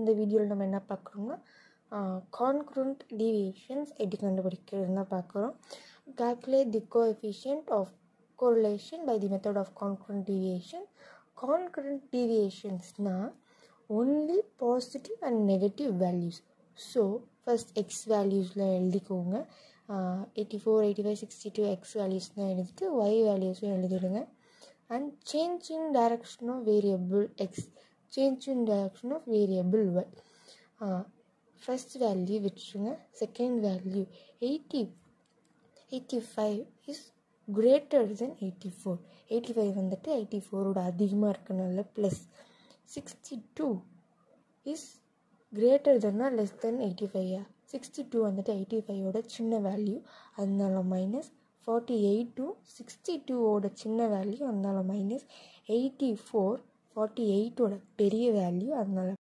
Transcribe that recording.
இந்த வீடியோவில் நம்ம என்ன பார்க்குறோம்னா கான்க்ரண்ட் டீவியேஷன்ஸ் எப்படி கண்டுபிடிக்கிறதுன்னு தான் பார்க்குறோம் calculate the coefficient of correlation by the method of concurrent deviation concurrent deviationsனால் only positive and negative values so first X வேல்யூஸில் எழுதிக்கோங்க eighty four eighty five sixty two X வேல்யூஸ்லாம் எழுதிட்டு ஒய் வேல்யூஸும் எழுதிடுங்க and change in direction of variable X change in direction of variable Y first value விட்டுருங்க second value eighty eighty five is greater than eighty four eighty five வந்துட்டு eighty ஃபோரோட அதிகமாக இருக்கனால plus sixty two is greater தென்னா less than eighty ஃபைவா sixty two வந்துட்டு eighty ஃபைவோட சின்ன வேல்யூ அதனால minus forty eight two sixty டூவோட சின்ன வேல்யூ அதனால மைனஸ் எயிட்டி ஃபோர் ஃபார்ட்டி எயிட்டோட பெரிய வேல்யூ அதனால